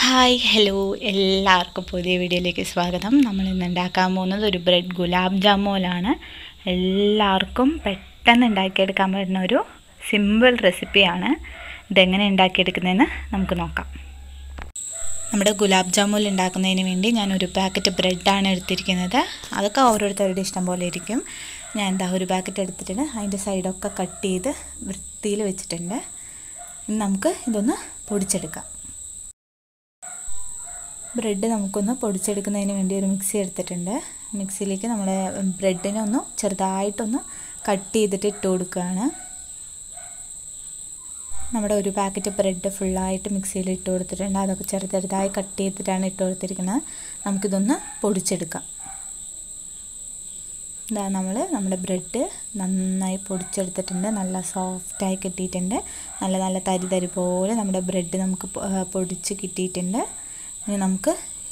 hi hello എല്ലാവർക്കും പുതിയ വീഡിയോയിലേക്ക് സ്വാഗതം നമ്മൾ ഇന്ന് ഉണ്ടാക്കാൻ പോകുന്നത് ഒരു ബ്രെഡ് ഗുലാബ് ജാമുലാണ് എല്ലാവർക്കും പെട്ടെന്ന് ഉണ്ടാക്കിയെടുക്കാൻ പറ്റുന്ന ഒരു സിമ്പിൾ റെസിപ്പിയാണ് ഇതെങ്ങനെ ഉണ്ടാക്കിയെടുക്കുന്നതെന്ന് നമുക്ക് നോക്കാം നമ്മുടെ ഗുലാബ് ജാമുൻ ഉണ്ടാക്കുന്നതിന് വേണ്ടി ഞാൻ ഒരു പാക്കറ്റ് ബ്രെഡാണ് എടുത്തിരിക്കുന്നത് അതൊക്കെ ഓരോരുത്തരുടെ ഇഷ്ടം പോലെ ഇരിക്കും ഞാൻ എന്താ ഒരു പാക്കറ്റ് എടുത്തിട്ടുണ്ട് അതിൻ്റെ സൈഡൊക്കെ കട്ട് ചെയ്ത് വൃത്തിയിൽ വെച്ചിട്ടുണ്ട് ഇനി നമുക്ക് ഇതൊന്ന് പൊടിച്ചെടുക്കാം ബ്രെഡ് നമുക്കൊന്ന് പൊടിച്ചെടുക്കുന്നതിന് വേണ്ടി ഒരു മിക്സി എടുത്തിട്ടുണ്ട് മിക്സിയിലേക്ക് നമ്മൾ ബ്രെഡിനെ ഒന്ന് ചെറുതായിട്ടൊന്ന് കട്ട് ചെയ്തിട്ട് ഇട്ട് കൊടുക്കുകയാണ് നമ്മുടെ ഒരു പാക്കറ്റ് ബ്രെഡ് ഫുള്ളായിട്ട് മിക്സിയിൽ ഇട്ട് കൊടുത്തിട്ടുണ്ട് അതൊക്കെ ചെറു ചെറുതായി കട്ട് ചെയ്തിട്ടാണ് ഇട്ട് കൊടുത്തിരിക്കുന്നത് നമുക്കിതൊന്ന് പൊടിച്ചെടുക്കാം ഇതാ നമ്മൾ നമ്മുടെ ബ്രെഡ് നന്നായി പൊടിച്ചെടുത്തിട്ടുണ്ട് നല്ല സോഫ്റ്റായി കിട്ടിയിട്ടുണ്ട് നല്ല നല്ല തരി തരി പോലെ നമ്മുടെ ബ്രെഡ് നമുക്ക് പൊടിച്ച് കിട്ടിയിട്ടുണ്ട് ഇനി നമുക്ക്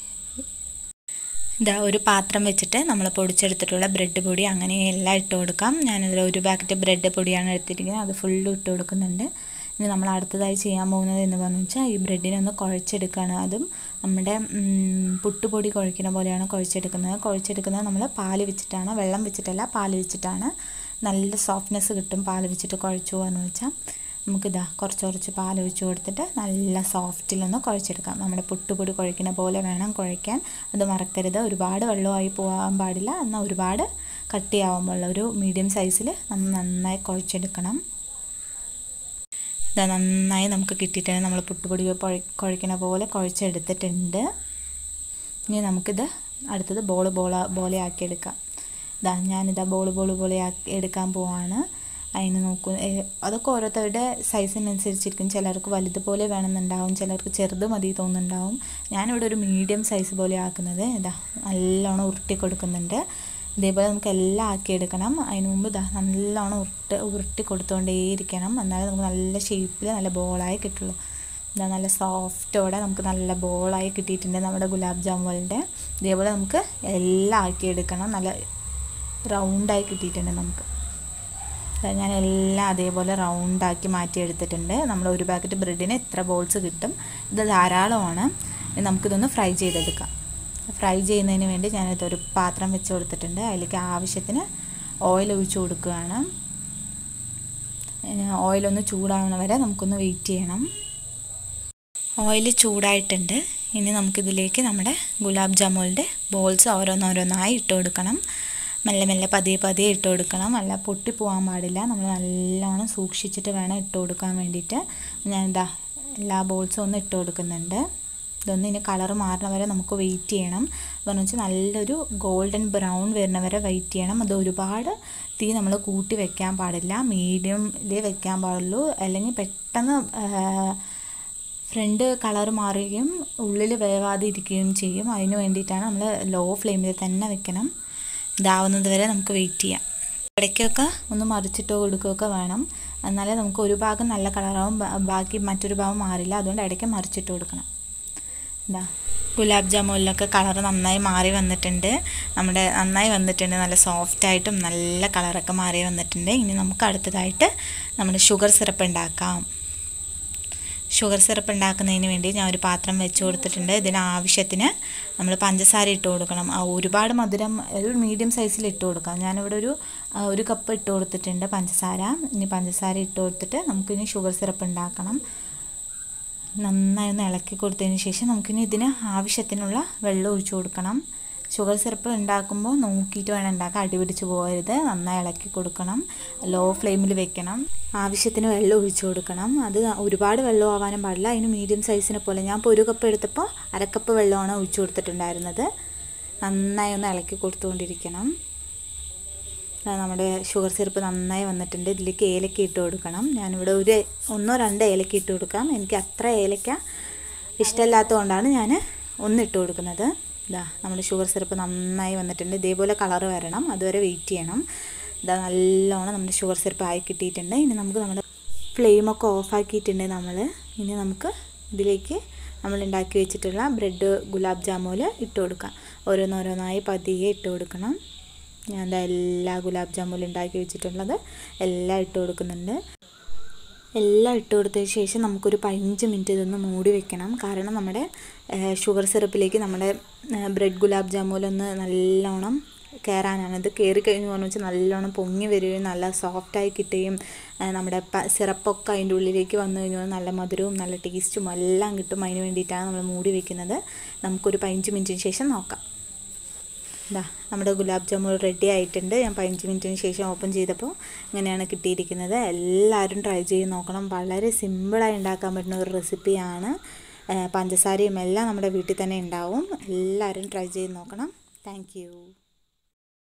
ഇതാ ഒരു പാത്രം വെച്ചിട്ട് നമ്മൾ പൊടിച്ചെടുത്തിട്ടുള്ള ബ്രെഡ് പൊടി അങ്ങനെ എല്ലാം ഇട്ട് കൊടുക്കാം ഞാനിതിൽ ഒരു പാക്കറ്റ് ബ്രെഡ് പൊടിയാണ് എടുത്തിരിക്കുന്നത് അത് ഫുള്ളും ഇട്ട് കൊടുക്കുന്നുണ്ട് ഇനി നമ്മൾ അടുത്തതായി ചെയ്യാൻ പോകുന്നത് എന്ന് പറഞ്ഞു വെച്ചാൽ ഈ ബ്രെഡിനെ ഒന്ന് കുഴച്ചെടുക്കുകയാണ് അതും നമ്മുടെ പുട്ടുപൊടി കുഴക്കുന്ന പോലെയാണ് കുഴച്ചെടുക്കുന്നത് കുഴച്ചെടുക്കുന്നത് നമ്മൾ പാല് വെച്ചിട്ടാണ് വെള്ളം വെച്ചിട്ടല്ല പാല് വെച്ചിട്ടാണ് നല്ല സോഫ്റ്റ്നെസ് കിട്ടും പാല് വെച്ചിട്ട് കുഴച്ചു പോകാന്ന് വെച്ചാൽ നമുക്കിതാ കുറച്ച് കുറച്ച് പാൽ ഒഴിച്ച് കൊടുത്തിട്ട് നല്ല സോഫ്റ്റിലൊന്ന് കുഴച്ചെടുക്കാം നമ്മുടെ പുട്ടുപൊടി കുഴക്കുന്ന പോലെ വേണം കുഴയ്ക്കാൻ അത് മറക്കരുത് ഒരുപാട് വെള്ളമായി പോകാൻ പാടില്ല എന്നാൽ ഒരുപാട് കട്ടിയാവുമ്പോൾ ഒരു മീഡിയം സൈസിൽ നമ്മൾ നന്നായി കുഴച്ചെടുക്കണം ഇതാ നന്നായി നമുക്ക് കിട്ടിയിട്ടുണ്ട് നമ്മൾ പുട്ടുപൊടി കുഴക്കുന്ന പോലെ കുഴച്ചെടുത്തിട്ടുണ്ട് ഇനി നമുക്കിത് അടുത്തത് ബോൾ ബോള പോലെ ആക്കിയെടുക്കാം ഇതാ ഞാനിതാ ബോൾ ബോൾ പോലെ ആക്കി എടുക്കാൻ പോവാണ് അതിന് നോക്കൂ അതൊക്കെ ഓരോരുത്തരുടെ സൈസിനനുസരിച്ചിരിക്കും ചിലർക്ക് വലുതുപോലെ വേണമെന്നുണ്ടാവും ചിലർക്ക് ചെറുത് മതി തോന്നുന്നുണ്ടാവും ഞാനിവിടെ ഒരു മീഡിയം സൈസ് പോലെ ആക്കുന്നത് ഇതാ നല്ലോണം ഉരുട്ടി കൊടുക്കുന്നുണ്ട് ഇതേപോലെ നമുക്ക് എല്ലാം ആക്കിയെടുക്കണം അതിന് മുമ്പ് ഇതാ നല്ലോണം ഉരുട്ട് ഉരുട്ടി കൊടുത്തുകൊണ്ടേയിരിക്കണം എന്നാലേ നമുക്ക് നല്ല ഷേപ്പിൽ നല്ല ബോളായി കിട്ടുള്ളൂ ഇതാ നല്ല സോഫ്റ്റോടെ നമുക്ക് നല്ല ബോളായി കിട്ടിയിട്ടുണ്ട് നമ്മുടെ ഗുലാബ് ജാമുകളുടെ ഇതേപോലെ നമുക്ക് എല്ലാം ആക്കിയെടുക്കണം നല്ല റൗണ്ടായി കിട്ടിയിട്ടുണ്ട് നമുക്ക് ഞാൻ എല്ലാം അതേപോലെ റൗണ്ടാക്കി മാറ്റിയെടുത്തിട്ടുണ്ട് നമ്മൾ ഒരു പാക്കറ്റ് ബ്രെഡിന് എത്ര ബോൾസ് കിട്ടും ഇത് ധാരാളമാണ് നമുക്കിതൊന്ന് ഫ്രൈ ചെയ്തെടുക്കാം ഫ്രൈ ചെയ്യുന്നതിന് വേണ്ടി ഞാനിതൊരു പാത്രം വെച്ച് കൊടുത്തിട്ടുണ്ട് അതിലേക്ക് ആവശ്യത്തിന് ഓയിൽ ഒഴിച്ച് കൊടുക്കുകയാണ് ഓയിലൊന്ന് ചൂടാവുന്ന വരെ നമുക്കൊന്ന് വെയിറ്റ് ചെയ്യണം ഓയിൽ ചൂടായിട്ടുണ്ട് ഇനി നമുക്കിതിലേക്ക് നമ്മുടെ ഗുലാബ് ജാമുകളുടെ ബോൾസ് ഓരോന്നോരോന്നായി ഇട്ട് കൊടുക്കണം മെല്ലെ മെല്ലെ പതിയെ പതിയെ ഇട്ട് കൊടുക്കണം അല്ല പൊട്ടിപ്പോകാൻ പാടില്ല നമ്മൾ നല്ലോണം സൂക്ഷിച്ചിട്ട് വേണം ഇട്ട് കൊടുക്കാൻ വേണ്ടിയിട്ട് ഞാൻ എന്താ എല്ലാ ബോൾസും ഒന്ന് ഇട്ട് കൊടുക്കുന്നുണ്ട് ഇതൊന്ന് ഇനി കളർ മാറുന്ന വരെ നമുക്ക് വെയിറ്റ് ചെയ്യണം എന്ന് വെച്ചാൽ നല്ലൊരു ഗോൾഡൻ ബ്രൗൺ വരുന്ന വരെ വെയിറ്റ് ചെയ്യണം അത് ഒരുപാട് തീ നമ്മൾ കൂട്ടി വെക്കാൻ പാടില്ല മീഡിയമിലേ വെക്കാൻ പാടുള്ളൂ അല്ലെങ്കിൽ പെട്ടെന്ന് ഫ്രണ്ട് കളർ മാറുകയും ഉള്ളിൽ വേവാതെ ഇരിക്കുകയും ചെയ്യും അതിന് വേണ്ടിയിട്ടാണ് നമ്മൾ ലോ ഫ്ലെയിമിൽ തന്നെ വെക്കണം ഇതാവുന്നത് വരെ നമുക്ക് വെയിറ്റ് ചെയ്യാം ഇടയ്ക്കൊക്കെ ഒന്ന് മറിച്ചിട്ടോ കൊടുക്കുകയൊക്കെ വേണം എന്നാലേ നമുക്ക് ഒരു ഭാഗം നല്ല കളറാവും ബാക്കി മറ്റൊരു ഭാഗം മാറില്ല അതുകൊണ്ട് ഇടയ്ക്ക് മറിച്ചിട്ട് കൊടുക്കണം എന്താ ഗുലാബ് ജാമുനിലൊക്കെ കളർ നന്നായി മാറി വന്നിട്ടുണ്ട് നമ്മുടെ നന്നായി വന്നിട്ടുണ്ട് നല്ല സോഫ്റ്റായിട്ടും നല്ല കളറൊക്കെ മാറി വന്നിട്ടുണ്ട് ഇനി നമുക്ക് അടുത്തതായിട്ട് നമ്മുടെ ഷുഗർ സിറപ്പ് ഉണ്ടാക്കാം ഷുഗർ സിറപ്പ് ഉണ്ടാക്കുന്നതിന് വേണ്ടി ഞാൻ ഒരു പാത്രം വെച്ച് കൊടുത്തിട്ടുണ്ട് ഇതിന് ആവശ്യത്തിന് നമ്മൾ പഞ്ചസാര ഇട്ട് കൊടുക്കണം ഒരുപാട് മധുരം ഒരു മീഡിയം സൈസിൽ ഇട്ട് കൊടുക്കാം ഞാനിവിടെ ഒരു ഒരു കപ്പ് ഇട്ട് കൊടുത്തിട്ടുണ്ട് പഞ്ചസാര ഇനി പഞ്ചസാര ഇട്ട് കൊടുത്തിട്ട് നമുക്കിനി ഷുഗർ സിറപ്പ് ഉണ്ടാക്കണം നന്നായി ഒന്ന് ഇളക്കി കൊടുത്തതിന് ശേഷം നമുക്കിനി ഇതിന് ആവശ്യത്തിനുള്ള വെള്ളം ഒഴിച്ചു കൊടുക്കണം ഷുഗർ സിറപ്പ് ഉണ്ടാക്കുമ്പോൾ നോക്കിയിട്ട് വേണം ഉണ്ടാക്കാൻ അടിപിടിച്ച് പോകരുത് നന്നായി ഇളക്കി കൊടുക്കണം ലോ ഫ്ലെയിമിൽ വെക്കണം ആവശ്യത്തിന് വെള്ളം ഒഴിച്ചു കൊടുക്കണം അത് ഒരുപാട് വെള്ളം ആവാനും പാടില്ല അതിന് മീഡിയം സൈസിനെ പോലെ ഞാൻ ഇപ്പോൾ ഒരു കപ്പ് എടുത്തപ്പോൾ അരക്കപ്പ് വെള്ളമാണ് ഒഴിച്ചു കൊടുത്തിട്ടുണ്ടായിരുന്നത് നന്നായി ഒന്ന് ഇളക്കി കൊടുത്തുകൊണ്ടിരിക്കണം നമ്മുടെ ഷുഗർ സിറപ്പ് നന്നായി വന്നിട്ടുണ്ട് ഇതിലേക്ക് ഏലക്ക ഇട്ട് കൊടുക്കണം ഞാനിവിടെ ഒരു ഒന്നോ രണ്ടോ ഏലക്ക ഇട്ട് കൊടുക്കാം എനിക്ക് അത്ര ഏലക്ക ഇഷ്ടമില്ലാത്തതുകൊണ്ടാണ് ഞാൻ ഒന്നിട്ട് കൊടുക്കുന്നത് ഇതാ നമ്മുടെ ഷുഗർ സിറപ്പ് നന്നായി വന്നിട്ടുണ്ട് ഇതേപോലെ കളർ വരണം അതുവരെ വെയിറ്റ് ചെയ്യണം ഇതാ നല്ലോണം നമ്മുടെ ഷുഗർ സിറപ്പ് ആയി കിട്ടിയിട്ടുണ്ട് ഇനി നമുക്ക് നമ്മുടെ ഫ്ലെയിമൊക്കെ ഓഫാക്കിയിട്ടുണ്ട് നമ്മൾ ഇനി നമുക്ക് ഇതിലേക്ക് നമ്മൾ ഉണ്ടാക്കി വെച്ചിട്ടുള്ള ബ്രെഡ് ഗുലാബ് ജാമുൽ ഇട്ട് കൊടുക്കാം ഓരോന്നോരോന്നായി പതിയെ ഇട്ട് കൊടുക്കണം ഞാൻ എല്ലാ ഗുലാബ് ജാമുൽ ഉണ്ടാക്കി വെച്ചിട്ടുള്ളത് എല്ലാം ഇട്ട് കൊടുക്കുന്നുണ്ട് എല്ലാം ഇട്ട് കൊടുത്തതിന് ശേഷം നമുക്കൊരു പതിനഞ്ച് മിനിറ്റ് ഇതൊന്ന് മൂടി വെക്കണം കാരണം നമ്മുടെ ഷുഗർ സിറപ്പിലേക്ക് നമ്മുടെ ബ്രെഡ് ഗുലാബ് ജാമുലൊന്ന് നല്ലോണം കയറാനാണ് ഇത് കയറി കഴിഞ്ഞ് പറഞ്ഞു വെച്ചാൽ നല്ലോണം പൊങ്ങി വരികയും നല്ല സോഫ്റ്റായി കിട്ടുകയും നമ്മുടെ സിറപ്പൊക്കെ അതിൻ്റെ ഉള്ളിലേക്ക് വന്നു കഴിഞ്ഞാൽ നല്ല മധുരവും നല്ല ടേസ്റ്റും എല്ലാം കിട്ടും അതിന് വേണ്ടിയിട്ടാണ് നമ്മൾ മൂടി വെക്കുന്നത് നമുക്കൊരു പതിനഞ്ച് മിനിറ്റിന് ശേഷം നോക്കാം ഇതാ നമ്മുടെ ഗുലാബ് ജാമുൻ റെഡി ആയിട്ടുണ്ട് ഞാൻ പതിനഞ്ച് മിനിറ്റിന് ശേഷം ഓപ്പൺ ചെയ്തപ്പോൾ ഇങ്ങനെയാണ് കിട്ടിയിരിക്കുന്നത് എല്ലാവരും ട്രൈ ചെയ്ത് നോക്കണം വളരെ സിമ്പിളായി ഉണ്ടാക്കാൻ പറ്റുന്ന ഒരു റെസിപ്പിയാണ് പഞ്ചസാരയും എല്ലാം നമ്മുടെ വീട്ടിൽ തന്നെ ഉണ്ടാവും എല്ലാവരും ട്രൈ ചെയ്ത് നോക്കണം താങ്ക്